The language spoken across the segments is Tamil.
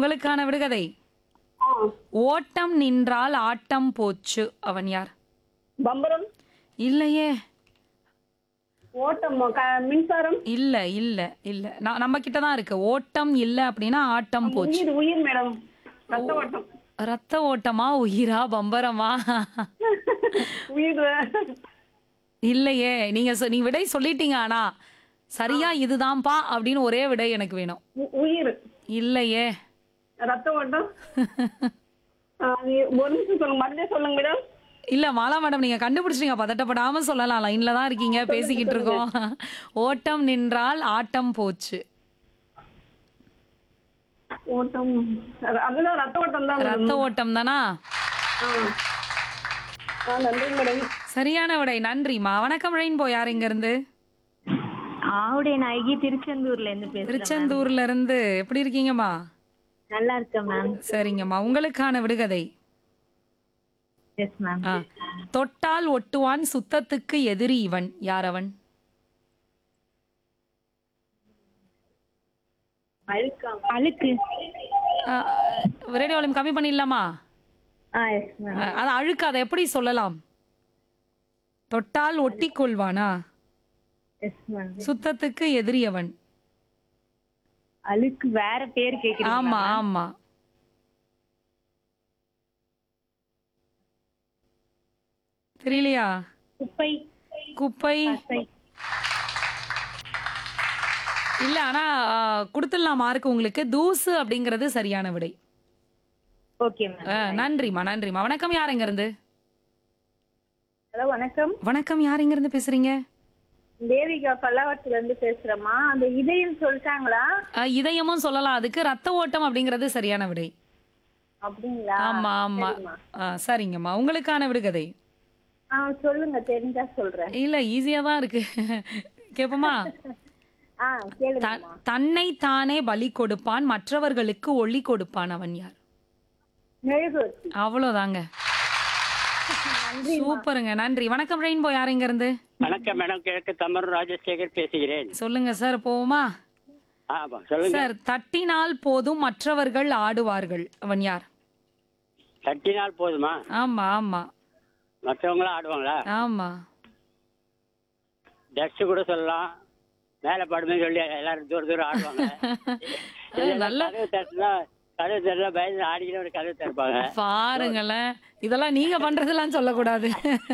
உங்களுக்கான விடுகதை ஆ ஓட்டம் நின்றால் ஆட்டம் போச்சு அவன் யார் பம்பரம் இல்லையே ஓட்டம் க- மின்சாரம் இல்ல இல்ல இல்ல நான் நம்ம கிட்ட தான் இருக்கு ஓட்டம் இல்ல அப்படின்னா ஆட்டம் போச்சு உயிர் உயிர் மேடம் ரத்த ஓட்டம் ரத்த ஓட்டமா உயிரா பம்பரமா உயிர் இல்லையே நீங்க சொ- நீங்க விடை சொல்லிட்டீங்க ஆனா சரியா இதுதான்ப்பா அப்படின்னு ஒரே விடை எனக்கு வேணும் உ- உயிர் இல்லையே ரத்த ஓட்டம் ஆ, நீ- ஒரு நிமிஷம் சொல்லுங்க மறுபடியும் சொல்லுங்க மேடம் இல்ல மாலா மேடம் நீங்க கண்டுபிடிச்சிட்டீங்க பதட்டப்படாம சொல்லலாம் லைன்ல தான் இருக்கீங்க பேசிக்கிட்டு இருக்கோம் ஓட்டம் நின்றால் ஆட்டம் போச்சு ஓட்டம் அ- அதுதான் ரத்த ஓட்டம் தான் ரத்த ஓட்டம் தானா ஆ. ஆ, நன்றி மேடம் சரியான விடை நன்றிமா வணக்கம் ரெயின்போ யார் இங்க இருந்து ஆவுடைய நாயகி திருச்செந்தூர்ல இருந்து பேசுறேன் திருச்செந்தூர்ல இருந்து எப்படி இருக்கீங்கம்மா நல்லா இருக்கேன் மேம் சரிங்கம்மா உங்களுக்கான விடுகதை எஸ் மேம் ஆ. தொட்டால் ஒட்டுவான் சுத்தத்துக்கு எதிரி இவன் யார் அவன் அழுக்கு ஆ, ரேடியோ வால்யூம் கம்மி பண்ணிடலாமா ஆ எஸ் மேம் ஆ, அது அழுக்கு அதை எப்படி சொல்லலாம் தொட்டால் ஒட்டி கொள்வானா எஸ் மேம் சுத்தத்துக்கு எதிரி அவன் அழுக்கு வேற பேர் கேக்குறீங்க ஆமா ஆமா தெரியலையா குப்பை குப்பை பசை. இல்ல ஆனா ஆ, கொடுத்துடலாம் மார்க் உங்களுக்கு தூசு அப்படிங்கிறது சரியான விடை ஓகே மேம் ஆ, நன்றிம்மா நன்றிம்மா வணக்கம் யார் எங்க இருந்து ஹலோ வணக்கம் வணக்கம் யார் எங்க இருந்து பேசுறீங்க தேவிகா பல்லாவரத்துல இருந்து பேசுறேம்மா அந்த இதயம் சொல்லிட்டாங்களா ஆ, இதயமும் சொல்லலாம் அதுக்கு ரத்த ஓட்டம் அப்படிங்கிறது சரியான விடை அப்படிங்களா ஆமா ஆமா ஆ, சரிங்கம்மா உங்களுக்கான விடுகதை ஆ சொல்லுங்க தெரிஞ்சா சொல்றேன் இல்ல ஈஸியா தான் இருக்கு கேப்போமா ஆ கேளுங்க த- தன்னை தானே பலி கொடுப்பான் மற்றவர்களுக்கு ஒளி கொடுப்பான் அவன் யார் மெழுகுவர்த்தி அவ்வளவுதாங்க சூப்பருங்க நன்றி வணக்கம் ரெயின்போ யார் இங்க இருந்து வணக்கம் மேடம் கிழக்கு தமிழ் ராஜசேகர் பேசுகிறேன் சொல்லுங்க சார் போவோமா ஆமா சொல்லுங்க சார் தட்டினால் போதும் மற்றவர்கள் ஆடுவார்கள் அவன் யார் தட்டினால் போதுமா ஆமா ஆமா மற்றவங்களும் ஆடுவாங்களா ஆமா டஸ்ட் கூட சொல்லலாம் மேல படுமே சொல்லி எல்லாரும் தூரம் தூரம் ஆடுவாங்க நல்ல கதவு தட்டினா கதவு தட்டினா பயந்து ஆடிக்கிட்டு ஒரு கதவு திறப்பாங்க பாருங்களேன் இதெல்லாம் நீங்க பண்றதெல்லாம் சொல்லக்கூடாது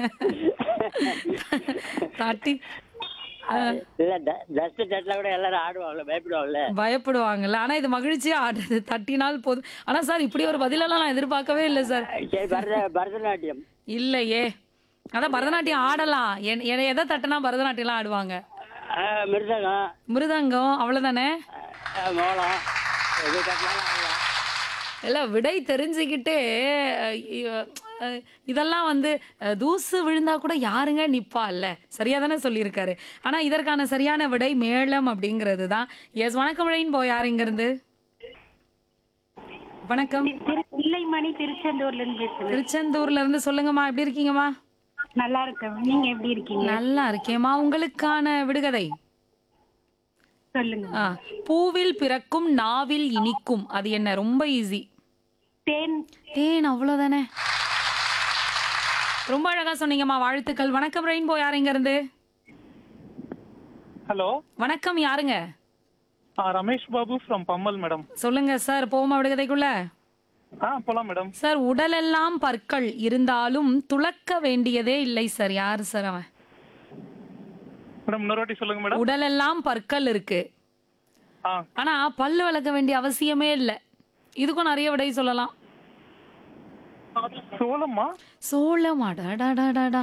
தட்டி இல்ல டஸ்ட் தட்டினா கூட எல்லாரும் ஆடுவாங்கல்ல பயப்படுவாங்கல்ல பயப்படுவாங்கல்ல ஆனா இது மகிழ்ச்சியா ஆடுறது தட்டினால் போதும் ஆனா சார் இப்படி ஒரு பதிலெல்லாம் நான் எதிர்பார்க்கவே இல்லை சார் சரி பரத பரதநாட்டியம் இல்லையே அதான் பரதநாட்டியம் ஆடலாம் என்- எ- எதை தட்டினா பரதநாட்டியம்லாம் ஆடுவாங்க ஆ, மிருதகம் மிருதங்கம் அவ்வளவுதானே ஆ, மோளம் எது தட்டினாலும் ஆடலாம் இல்ல விடை தெரிஞ்சுக்கிட்டே அஹ், இ- அஹ், இதெல்லாம் வந்து அஹ், தூசு விழுந்தா கூட யாருங்க நிப்பா இல்ல சரியா தானே சொல்லியிருக்காரு ஆனா இதற்கான சரியான விடை மேளம் அப்படிங்கிறது தான் எஸ் வணக்கம் ரெயின் போய் யார் இங்க இருந்து வணக்கம் பிள்ளைமணி திருச்செந்தூர்ல இருந்து பேசுறேன் திருச்செந்தூர்ல இருந்து சொல்லுங்கம்மா எப்படி இருக்கீங்கம்மா நல்லா இருக்கேன் நீங்க எப்படி இருக்கீங்க நல்லா இருக்கேம்மா உங்களுக்கான விடுகதை சொல்லுங்க ஆ, பூவில் பிறக்கும் நாவில் இனிக்கும் அது என்ன ரொம்ப ஈஸி தேன் தேன் அவ்வளவுதானே ரொம்ப அழகா சொன்னீங்கம்மா வாழ்த்துக்கள் வணக்கம் ரெயின்போ யார் இங்க இருந்து ஹலோ வணக்கம் யாருங்க ரமேஷ் பாபு ஃப்ரம் பம்மல் மேடம் சொல்லுங்க சார் போமா விடுகதைக்குள்ள ஆ போலாம் மேடம் சார் உடலெல்லாம் பற்கள் இருந்தாலும் துளக்க வேண்டியதே இல்லை சார் யார் சார் அவன் மேடம் இன்னொரு வாட்டி சொல்லுங்க மேடம் உடலெல்லாம் பற்கள் இருக்கு ஆ ஆனா பல்லு விளக்க வேண்டிய அவசியமே இல்லை இதுக்கும் நிறைய விடை சொல்லலாம் சோளமா சோளம் அடாடாடாடாடா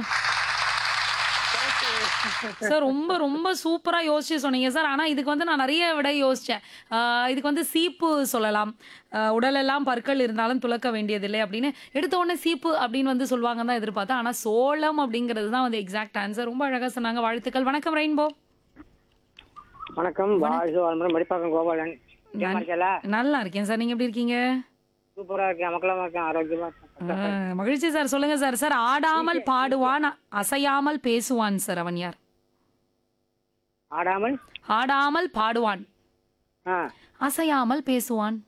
சார் ரொம்ப ரொம்ப சூப்பரா யோசிச்சு சொன்னீங்க சார் ஆனா இதுக்கு வந்து நான் நிறைய விட யோசிச்சேன் ஆஹ் இதுக்கு வந்து சீப்பு சொல்லலாம் ஆஹ் உடலெல்லாம் பற்கள் இருந்தாலும் துளக்க வேண்டியதில்லை அப்படின்னு எடுத்த உடனே சீப்பு அப்படின்னு வந்து சொல்லுவாங்க தான் எதிர்பார்த்தேன் ஆனா சோளம் அப்படிங்கிறது தான் வந்து எக்ஸாக்ட் ஆன்சர் ரொம்ப அழகா சொன்னாங்க வாழ்த்துக்கள் வணக்கம் ரெயின்போ வணக்கம் வாழ்க வளமுடன் மடிப்பாக்கம் கோபாலன் சுத்தமா இருக்கல நல்லா இருக்கேன் சார் நீங்க எப்படி இருக்கீங்க சூப்பரா இருக்கேன் மக்களமா இருக்கேன் ஆரோக்கியமா இருக்கேன் ஆஹ் மகிழ்ச்சி சார் சொல்லுங்க சார் சார் ஆடாமல் பாடுவான் அசையாமல் பேசுவான் சார் அவன் யார் ஆடாமல் ஆடாமல் பாடுவான் ஆ அசையாமல் பேசுவான்